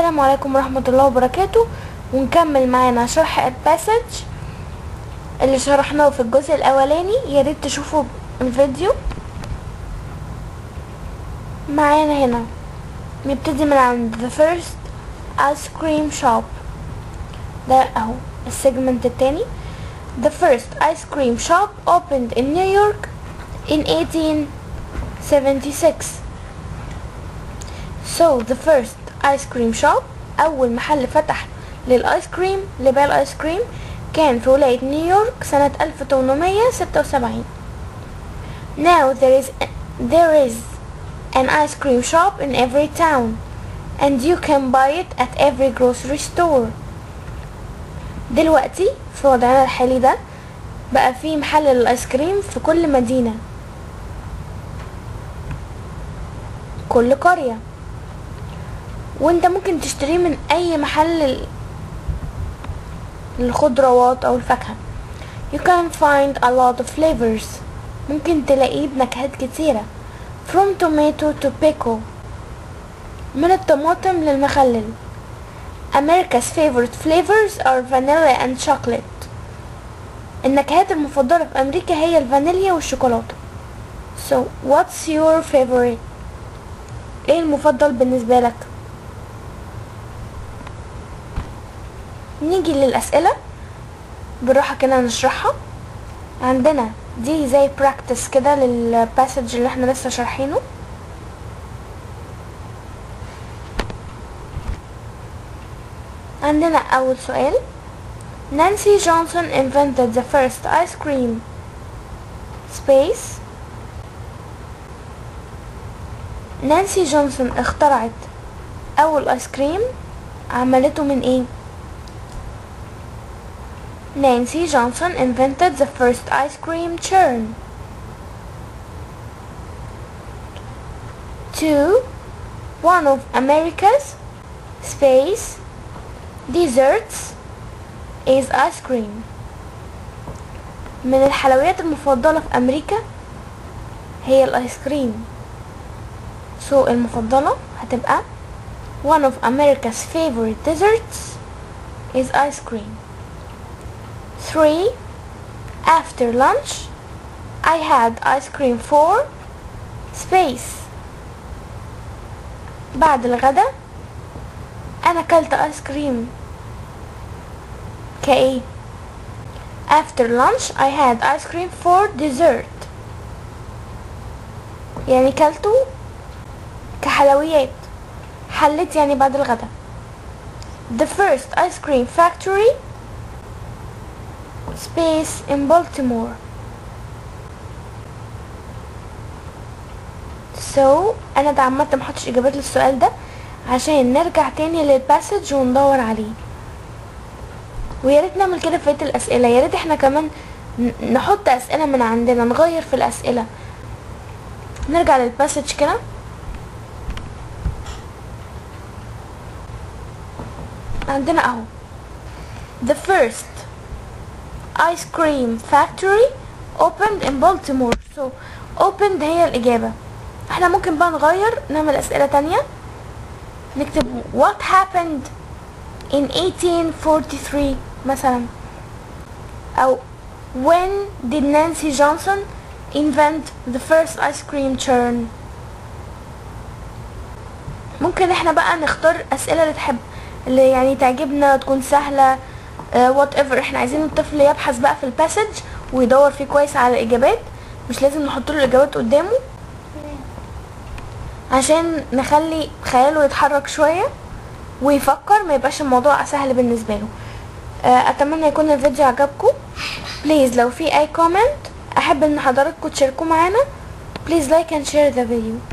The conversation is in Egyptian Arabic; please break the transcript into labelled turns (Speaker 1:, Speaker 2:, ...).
Speaker 1: السلام عليكم ورحمة الله وبركاته ونكمل معانا شرح الباسج اللي شرحناه في الجزء الاولاني يا ريت تشوفوا الفيديو معانا هنا نبتدي من عند the first ice cream shop ده اهو السيجمنت التاني the first ice cream shop opened in New York in 1876 so the first ice cream shop اول محل فتح للايس كريم لبيع الايس كريم كان في ولاية نيويورك سنة 1876 now there is there is an ice cream shop in every town and you can buy it at every grocery store دلوقتي في وضعنا الحالي ده بقى في محل للايس كريم في كل مدينة كل قرية وانت ممكن تشتريه من اي محل للخضروات او الفاكهة you can find a lot of flavors ممكن تلاقيه بنكهات كتيرة from tomato to pickle من الطماطم للمخلل America's favorite flavors are vanilla and chocolate النكهات المفضلة في أمريكا هي الفانيليا والشوكولاتة so what's your favorite ايه المفضل بالنسبة لك نيجي للأسئلة بالراحة كده نشرحها عندنا دي زي براكتس كده للباسج اللي احنا لسه شارحينه عندنا أول سؤال نانسي جونسون invented the first ice cream space نانسي جونسون اخترعت أول آيس كريم عملته من ايه Nancy Johnson invented the first ice cream churn. 2. One of America's space desserts is ice cream. من الحلويات المفضلة في أمريكا هي الآيس كريم. So المفضلة هتبقى One of America's favorite desserts is ice cream. 3. After lunch, I had ice cream for space. بعد الغدا أنا أكلت آيس كريم كإيه؟ After lunch, I had ice cream for dessert. يعني كلته كحلويات حلت يعني بعد الغدا The first ice cream factory space in Baltimore. So انا اتعمدت محطش اجابات للسؤال ده عشان نرجع تاني للباسج وندور عليه ويا ريت نعمل كده في بقيه الاسئله يا ريت احنا كمان نحط اسئله من عندنا نغير في الاسئله نرجع للباسج كده عندنا اهو the first ice cream factory opened in Baltimore so opened هي الإجابة احنا ممكن بقى نغير نعمل أسئلة تانية نكتب what happened in 1843 مثلا أو when did Nancy Johnson invent the first ice cream churn ممكن احنا بقى نختار أسئلة اللي تحب اللي يعني تعجبنا تكون سهلة وات ايفر احنا عايزين الطفل يبحث بقى في الباسج ويدور فيه كويس على الاجابات مش لازم نحط له الاجابات قدامه عشان نخلي خياله يتحرك شويه ويفكر ما يبقاش الموضوع سهل بالنسبه له اتمنى يكون الفيديو عجبكم بليز لو في اي كومنت احب ان حضراتكم تشاركوا معانا بليز لايك اند شير ذا فيديو